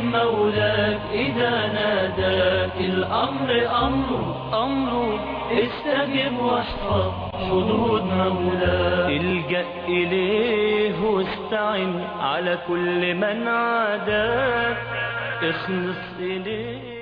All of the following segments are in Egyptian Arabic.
مولاك إذا ناداك الأمر أمر أمر استجب واحفظ حدود مولاك الجأ إليه واستعن على كل من عاداك اخلص إليه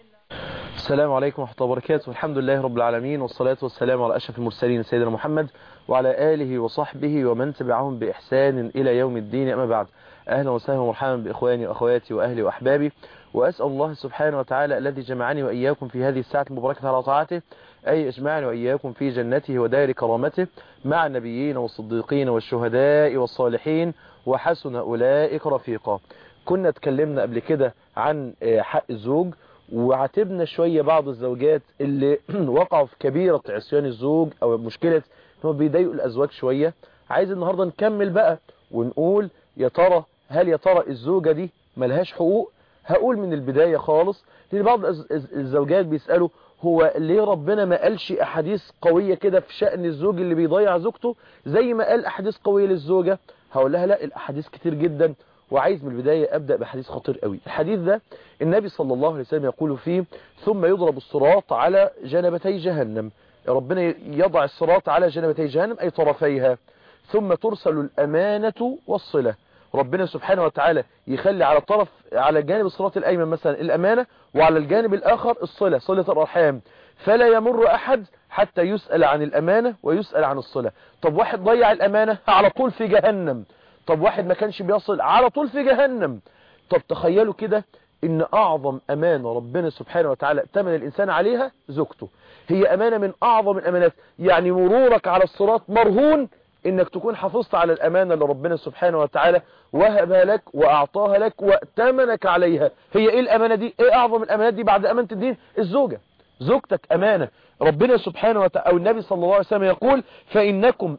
السلام عليكم ورحمة الله وبركاته الحمد لله رب العالمين والصلاة والسلام على أشرف المرسلين سيدنا محمد وعلى آله وصحبه ومن تبعهم بإحسان إلى يوم الدين أما بعد أهلا وسهلا ومرحبا بإخواني وأخواتي وأهلي وأحبابي وأسأل الله سبحانه وتعالى الذي جمعني وإياكم في هذه الساعة المباركة على طاعته أي يجمعني وإياكم في جنته ودار كرامته مع النبيين والصديقين والشهداء والصالحين وحسن أولئك رفيقا كنا اتكلمنا قبل كده عن حق الزوج وعاتبنا شوية بعض الزوجات اللي وقعوا في كبيرة عصيان الزوج او مشكلة انهم بيضايقوا الازواج شوية عايز النهاردة نكمل بقى ونقول يا ترى هل يا ترى الزوجة دي ملهاش حقوق هقول من البداية خالص لان بعض الزوجات بيسألوا هو ليه ربنا ما قالش احاديث قوية كده في شأن الزوج اللي بيضيع زوجته زي ما قال احاديث قوية للزوجة هقول لها لا الاحاديث كتير جدا وعايز من البداية أبدأ بحديث خطير قوي الحديث ده النبي صلى الله عليه وسلم يقول فيه ثم يضرب الصراط على جنبتي جهنم ربنا يضع الصراط على جنبتي جهنم أي طرفيها ثم ترسل الأمانة والصلة ربنا سبحانه وتعالى يخلي على طرف على جانب الصراط الأيمن مثلا الأمانة وعلى الجانب الآخر الصلة صلة الأرحام فلا يمر أحد حتى يسأل عن الأمانة ويسأل عن الصلة طب واحد ضيع الأمانة على طول في جهنم طب واحد ما كانش بيصل على طول في جهنم طب تخيلوا كده ان اعظم امانة ربنا سبحانه وتعالى اتمن الانسان عليها زوجته هي امانة من اعظم الامانات يعني مرورك على الصراط مرهون انك تكون حافظت على الامانة اللي ربنا سبحانه وتعالى وهبها لك واعطاها لك واتمنك عليها هي ايه الامانة دي ايه اعظم الامانات دي بعد امانة الدين الزوجة زوجتك امانة ربنا سبحانه وتعالى او النبي صلى الله عليه وسلم يقول فانكم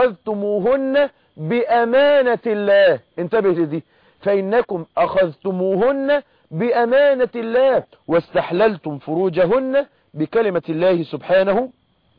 اخذتموهن بأمانة الله انتبه لدي فإنكم أخذتموهن بأمانة الله واستحللتم فروجهن بكلمة الله سبحانه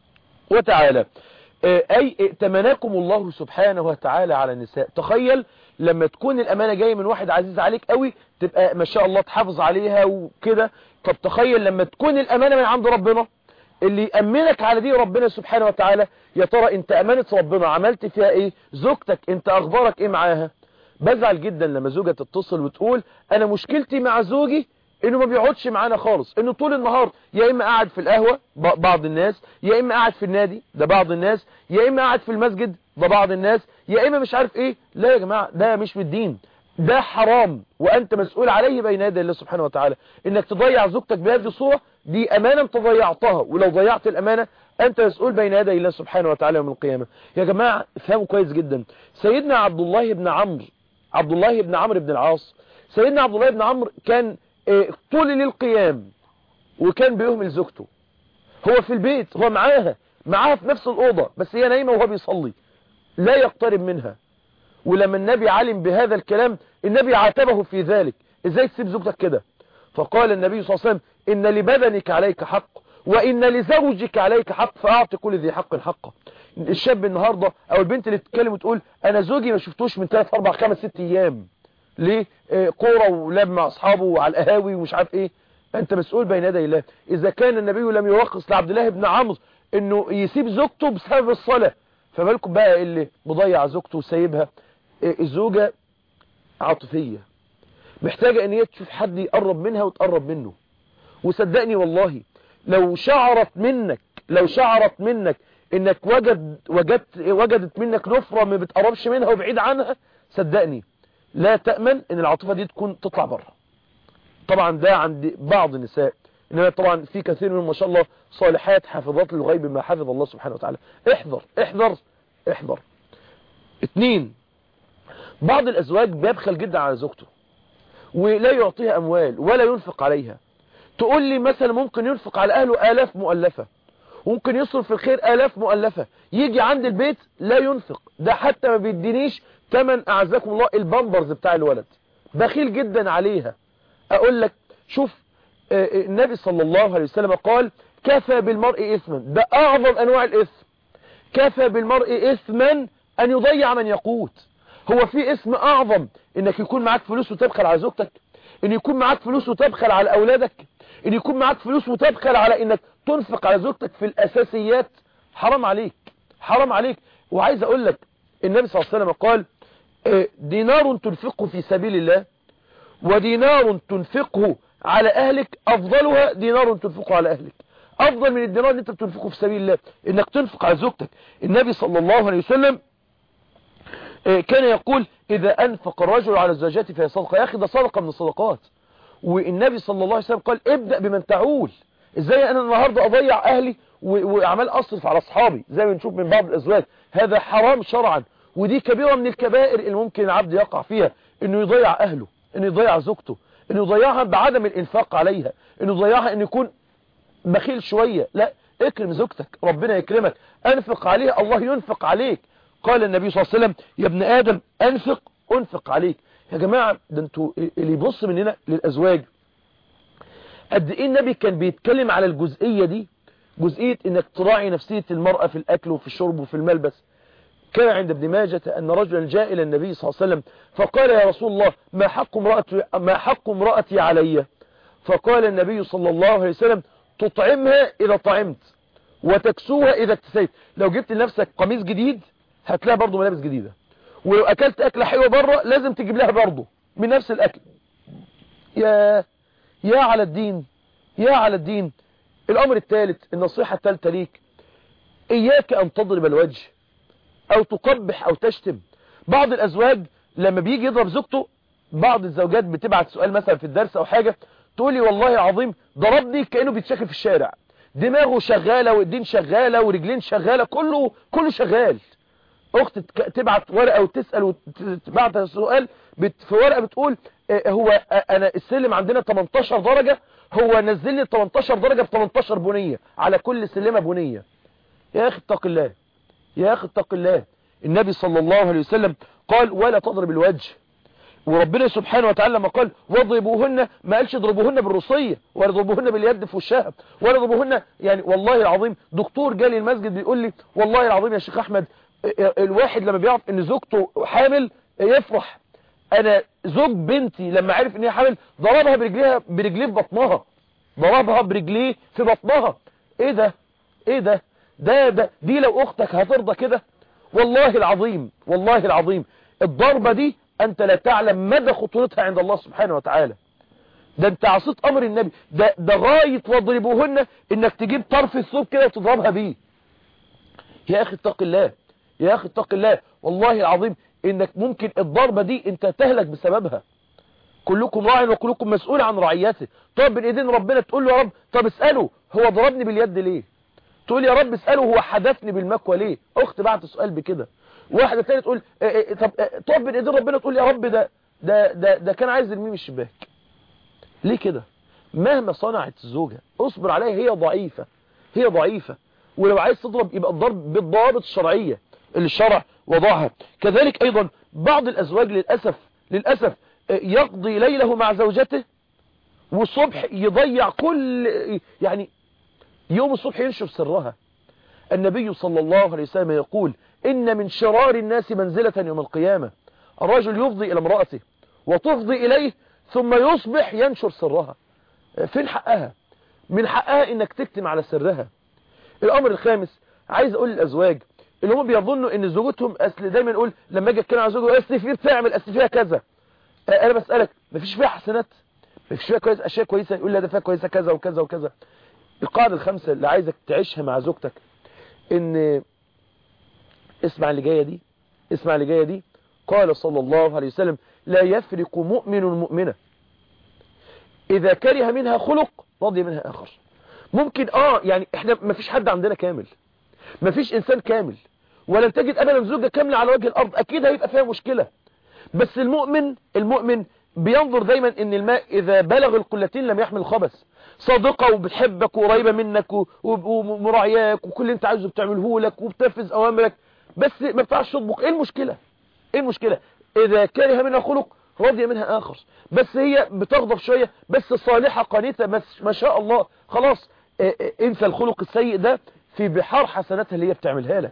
وتعالى أي ائتمناكم الله سبحانه وتعالى على النساء تخيل لما تكون الأمانة جاية من واحد عزيز عليك قوي تبقى ما شاء الله تحافظ عليها وكده طب تخيل لما تكون الأمانة من عند ربنا اللي يأمنك على دي ربنا سبحانه وتعالى يا ترى انت امانة ربنا عملت فيها ايه زوجتك انت اخبارك ايه معاها بزعل جدا لما زوجة تتصل وتقول انا مشكلتي مع زوجي انه ما بيقعدش معانا خالص انه طول النهار يا اما قاعد في القهوة بعض الناس يا اما قاعد في النادي ده بعض الناس يا اما قاعد في المسجد ده بعض الناس يا اما مش عارف ايه لا يا جماعة ده مش من الدين ده حرام وانت مسؤول عليه بين يدي الله سبحانه وتعالى انك تضيع زوجتك بهذه الصورة دي امانة انت ضيعتها ولو ضيعت الامانة انت مسؤول بين يدي الله سبحانه وتعالى يوم القيامة يا جماعة فهموا كويس جدا سيدنا عبد الله بن عمرو عبد الله بن عمرو بن العاص سيدنا عبد الله بن عمرو كان طول للقيام وكان بيهمل زوجته هو في البيت هو معاها معاها في نفس الأوضة بس هي نايمة وهو بيصلي لا يقترب منها ولما النبي علم بهذا الكلام النبي عاتبه في ذلك ازاي تسيب زوجتك كده فقال النبي صلى الله عليه وسلم ان لبدنك عليك حق وان لزوجك عليك حق فاعط كل ذي حق حقه الشاب النهاردة او البنت اللي تتكلم وتقول انا زوجي ما شفتوش من 3 4 5 6 ايام ليه آه كوره ولعب مع اصحابه وعلى القهاوي ومش عارف ايه انت مسؤول بين يدي الله اذا كان النبي لم يرخص لعبد الله بن عمرو انه يسيب زوجته بسبب الصلاه فبالكم بقى اللي مضيع زوجته وسايبها آه الزوجه عاطفيه محتاجه ان هي تشوف حد يقرب منها وتقرب منه وصدقني والله لو شعرت منك لو شعرت منك انك وجد وجدت وجدت منك نفرة ما بتقربش منها وبعيد عنها صدقني لا تأمن ان العاطفة دي تكون تطلع بره طبعا ده عند بعض النساء انما طبعا في كثير من ما شاء الله صالحات حافظات للغيب ما حفظ الله سبحانه وتعالى احذر احذر احذر اتنين بعض الازواج بيبخل جدا على زوجته ولا يعطيها اموال ولا ينفق عليها تقول لي مثلا ممكن ينفق على اهله الاف مؤلفة ممكن يصرف في الخير الاف مؤلفة يجي عند البيت لا ينفق ده حتى ما بيدينيش تمن اعزكم الله البامبرز بتاع الولد بخيل جدا عليها اقول لك شوف النبي صلى الله عليه وسلم قال كفى بالمرء اثما ده اعظم انواع الاثم كفى بالمرء اثما ان يضيع من يقوت هو في اسم اعظم انك يكون معاك فلوس وتبخل على زوجتك ان يكون معاك فلوس وتبخل على اولادك ان يكون معاك فلوس وتبخل على انك تنفق على زوجتك في الاساسيات حرام عليك حرام عليك وعايز اقول لك النبي صلى الله عليه وسلم قال آه، دينار تنفقه في سبيل الله ودينار تنفقه على اهلك افضلها دينار تنفقه على اهلك افضل من الدينار اللي انت بتنفقه في سبيل الله انك تنفق على زوجتك النبي صلى الله عليه وسلم آه، كان يقول اذا انفق الرجل على زوجته فهي صدقه يا اخي ده صدقه من الصدقات والنبي صلى الله عليه وسلم قال ابدا بمن تعول ازاي انا النهارده اضيع اهلي و- وعمال اصرف على اصحابي زي ما بنشوف من بعض الازواج هذا حرام شرعا ودي كبيره من الكبائر اللي ممكن العبد يقع فيها انه يضيع اهله انه يضيع زوجته انه يضيعها بعدم الانفاق عليها انه يضيعها انه يكون بخيل شوية لا اكرم زوجتك ربنا يكرمك انفق عليها الله ينفق عليك قال النبي صلى الله عليه وسلم يا ابن آدم انفق انفق عليك يا جماعة ده انتوا اللي يبص مننا للأزواج قد ايه النبي كان بيتكلم على الجزئية دي جزئية انك تراعي نفسية المرأة في الاكل وفي الشرب وفي الملبس كان عند ابن ماجة أن رجلا جاء إلى النبي صلى الله عليه وسلم فقال يا رسول الله ما حق امرأتي, ما حق امرأتي علي فقال النبي صلى الله عليه وسلم تطعمها إذا طعمت وتكسوها إذا اكتسيت لو جبت لنفسك قميص جديد هتلاقي برضه ملابس جديدة ولو أكلت أكلة حلوة بره لازم تجيب لها برضه من نفس الأكل يا يا على الدين يا على الدين الأمر الثالث النصيحة الثالثة ليك إياك أن تضرب الوجه او تقبح او تشتم بعض الازواج لما بيجي يضرب زوجته بعض الزوجات بتبعت سؤال مثلا في الدرس او حاجة تقول لي والله العظيم ضربني كأنه بيتشكل في الشارع دماغه شغالة وايدين شغالة ورجلين شغالة كله كله شغال اخت تك- تبعت ورقة وتسأل وتبعت سؤال بت- في ورقة بتقول آه، هو آه، انا السلم عندنا 18 درجة هو نزل لي 18 درجة ب 18 بنية على كل سلمة بنية يا اخي اتق الله يا اخي اتق الله النبي صلى الله عليه وسلم قال ولا تضرب الوجه وربنا سبحانه وتعالى لما قال واضربوهن ما قالش اضربوهن بالرصية ولا اضربوهن باليد في وشها ولا اضربوهن يعني والله العظيم دكتور جالي المسجد بيقول لي والله العظيم يا شيخ احمد الواحد لما بيعرف ان زوجته حامل يفرح انا زوج بنتي لما عرف ان هي حامل ضربها برجليها برجليه في بطنها ضربها برجليه في بطنها ايه ده ايه ده ده ده دي لو اختك هترضى كده والله العظيم والله العظيم الضربة دي انت لا تعلم مدى خطورتها عند الله سبحانه وتعالى ده انت عصيت امر النبي ده ده غاية واضربوهن انك تجيب طرف الثوب كده وتضربها بيه يا اخي اتق الله يا اخي اتق الله والله العظيم انك ممكن الضربة دي انت تهلك بسببها كلكم راع وكلكم مسؤول عن رعيته طب بين ايدين ربنا تقول له يا رب طب اسأله هو ضربني باليد ليه تقول يا رب اسأله هو حدفني بالمكوى ليه اخت بعت سؤال بكده واحدة تانية تقول اه اه طب اه طب بين ايدين ربنا تقول يا رب ده ده ده, ده كان عايز يرميه من الشباك ليه كده مهما صنعت الزوجة اصبر عليها هي ضعيفة هي ضعيفة ولو عايز تضرب يبقى الضرب بالضوابط الشرعية اللي الشرع وضعها كذلك ايضا بعض الازواج للأسف للأسف يقضي ليله مع زوجته والصبح يضيع كل يعني يوم الصبح ينشف سرها النبي صلى الله عليه وسلم يقول إن من شرار الناس منزلة يوم القيامة الرجل يفضي إلى امرأته وتفضي إليه ثم يصبح ينشر سرها فين حقها من حقها إنك تكتم على سرها الأمر الخامس عايز أقول للأزواج اللي هم بيظنوا إن زوجتهم أصل دايما يقول لما أجي أتكلم على زوجته أصل فيه بتعمل أصل فيها كذا أنا بسألك مفيش فيها حسنات مفيش فيها كويس أشياء كويسة يقول لي ده فيها كويسة كذا وكذا وكذا القاعدة الخامسة اللي عايزك تعيشها مع زوجتك ان اسمع اللي جاية دي اسمع اللي جاية دي قال صلى الله عليه وسلم لا يفرق مؤمن مؤمنة اذا كره منها خلق رضي منها اخر ممكن اه يعني احنا ما فيش حد عندنا كامل ما فيش انسان كامل ولن تجد ابدا زوجة كاملة على وجه الارض اكيد هيبقى فيها مشكلة بس المؤمن المؤمن بينظر دايما ان الماء اذا بلغ القلتين لم يحمل خبث صادقة وبتحبك وقريبة منك ومراعياك وكل اللي انت عايزه بتعمله لك وبتنفذ اوامرك بس ما بتعرفش تطبق ايه المشكلة ايه المشكلة اذا كره منها خلق رضي منها اخر بس هي بتغضب شوية بس صالحة قانتة بس ما شاء الله خلاص اه اه انسى الخلق السيء ده في بحار حسناتها اللي هي بتعملها لك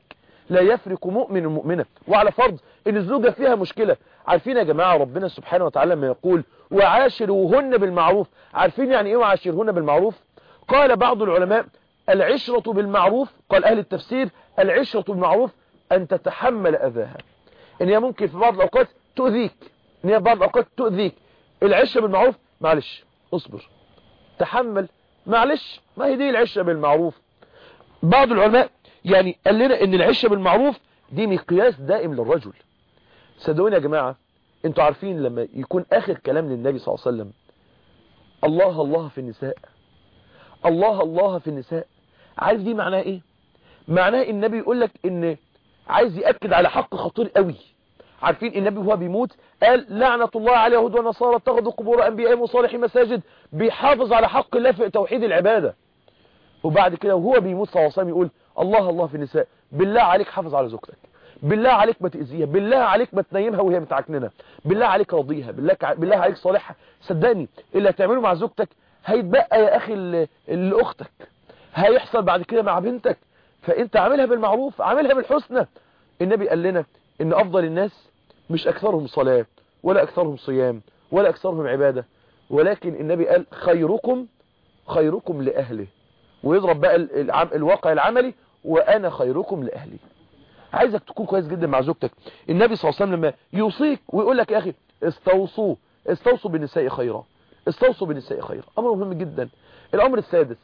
لا يفرق مؤمن مؤمنة وعلى فرض ان الزوجة فيها مشكلة عارفين يا جماعة ربنا سبحانه وتعالى لما يقول وعاشروهن بالمعروف عارفين يعني ايه وعاشرهن بالمعروف قال بعض العلماء العشرة بالمعروف قال اهل التفسير العشرة بالمعروف ان تتحمل اذاها ان هي ممكن في بعض الاوقات تؤذيك ان هي في بعض الاوقات تؤذيك العشرة بالمعروف معلش اصبر تحمل معلش ما هي دي العشرة بالمعروف بعض العلماء يعني قال لنا ان العشرة بالمعروف دي مقياس دائم للرجل صدقوني يا جماعة انتوا عارفين لما يكون اخر كلام للنبي صلى الله عليه وسلم الله الله في النساء الله الله في النساء عارف دي معناها ايه معناها النبي يقول لك ان عايز يأكد على حق خطير قوي عارفين النبي وهو بيموت قال لعنة الله على يهود ونصارى اتخذوا قبور انبيائهم وصالحين مساجد بيحافظ على حق الله في توحيد العبادة وبعد كده وهو بيموت صلى الله عليه وسلم يقول الله الله في النساء بالله عليك حافظ على زوجتك بالله عليك ما تأذيها بالله عليك ما تنيمها وهي متعكننه بالله عليك رضيها بالله بالله عليك صالحها صدقني اللي هتعمله مع زوجتك هيتبقى يا اخي لاختك هيحصل بعد كده مع بنتك فانت عاملها بالمعروف عاملها بالحسنى النبي قال لنا ان افضل الناس مش اكثرهم صلاة ولا اكثرهم صيام ولا اكثرهم عبادة ولكن النبي قال خيركم خيركم لأهله ويضرب بقى الواقع العملي وانا خيركم لأهلي عايزك تكون كويس جدا مع زوجتك النبي صلى الله عليه وسلم لما يوصيك ويقول لك يا اخي استوصوا استوصوا بالنساء خيرا استوصوا بالنساء خيرا امر مهم جدا الامر السادس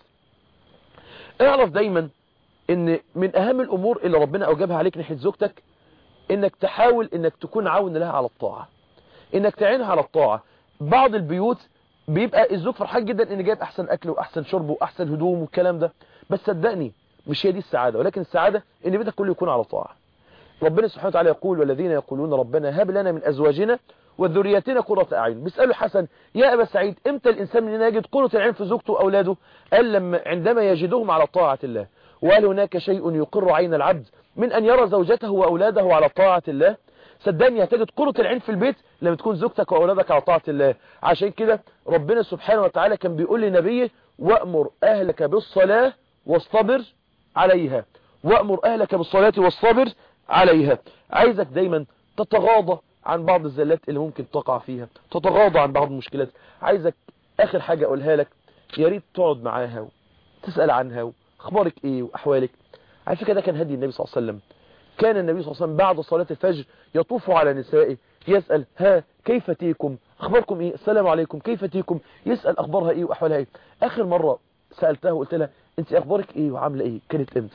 اعرف دايما ان من اهم الامور اللي ربنا اوجبها عليك ناحيه زوجتك انك تحاول انك تكون عون لها على الطاعة انك تعينها على الطاعة بعض البيوت بيبقى الزوج فرحان جدا ان جايب احسن اكل واحسن شرب واحسن هدوم والكلام ده بس صدقني مش هي دي السعادة ولكن السعادة ان بيتك كله يكون على طاعة ربنا سبحانه وتعالى يقول والذين يقولون ربنا هب لنا من ازواجنا وذرياتنا قرة اعين بيسألوا حسن يا ابا سعيد امتى الانسان مننا يجد قرة العين في زوجته واولاده قال لما عندما يجدهم على طاعة الله وهل هناك شيء يقر عين العبد من أن يرى زوجته وأولاده على طاعة الله صدقني هتجد قرة العين في البيت لما تكون زوجتك وأولادك على طاعة الله عشان كده ربنا سبحانه وتعالى كان بيقول لنبيه وأمر أهلك بالصلاة واصطبر عليها وأمر أهلك بالصلاة واصطبر عليها عايزك دايما تتغاضى عن بعض الزلات اللي ممكن تقع فيها تتغاضى عن بعض المشكلات عايزك آخر حاجة أقولها لك يا ريت تقعد معاها وتسأل عنها اخبارك ايه واحوالك على فكره ده كان هدي النبي صلى الله عليه وسلم كان النبي صلى الله عليه وسلم بعد صلاة الفجر يطوف على نسائه يسأل ها كيف تيكم اخباركم ايه السلام عليكم كيف تيكم يسأل اخبارها ايه واحوالها ايه اخر مرة سألتها وقلت لها انت اخبارك ايه وعامله ايه كانت امتى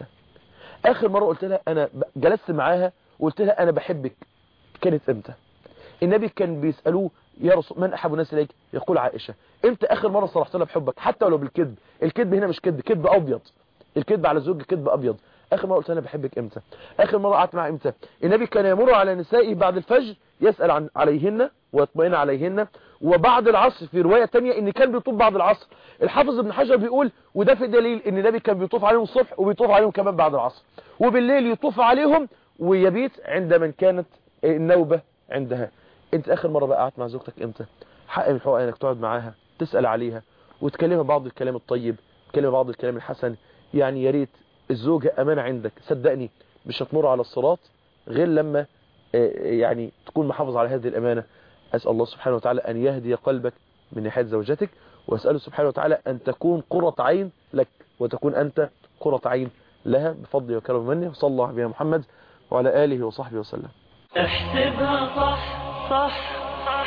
اخر مرة قلت لها انا جلست معاها وقلت لها انا بحبك كانت امتى النبي كان بيسألوه يا رسول من احب الناس اليك يقول عائشة امتى اخر مرة صرحت لها بحبك حتى ولو بالكذب الكذب هنا مش كذب كذب ابيض الكذب على الزوج كذب ابيض اخر مرة قلت انا بحبك امتى اخر مرة قعدت معها امتى النبي كان يمر على نسائه بعد الفجر يسأل عن عليهن ويطمئن عليهن وبعد العصر في رواية تانية ان كان بيطوف بعد العصر الحافظ ابن حجر بيقول وده في دليل ان النبي كان بيطوف عليهم الصبح وبيطوف عليهم كمان بعد العصر وبالليل يطوف عليهم ويبيت عند من كانت النوبة عندها انت اخر مرة بقى قعدت مع زوجتك امتى حق من حقوق انك تقعد معاها تسأل عليها وتكلمها بعض الكلام الطيب تكلمها بعض الكلام الحسن يعني يا ريت الزوجة امانة عندك صدقني مش هتمر على الصراط غير لما يعني تكون محافظ على هذه الامانة اسأل الله سبحانه وتعالى ان يهدي قلبك من ناحية زوجتك واسأله سبحانه وتعالى ان تكون قرة عين لك وتكون انت قرة عين لها بفضل وكرم منه وصلى الله على محمد وعلى آله وصحبه وسلم احسبها صح صح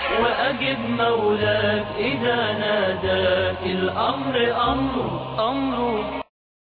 وأجب مولاك إذا ناداك الأمر أمر أمر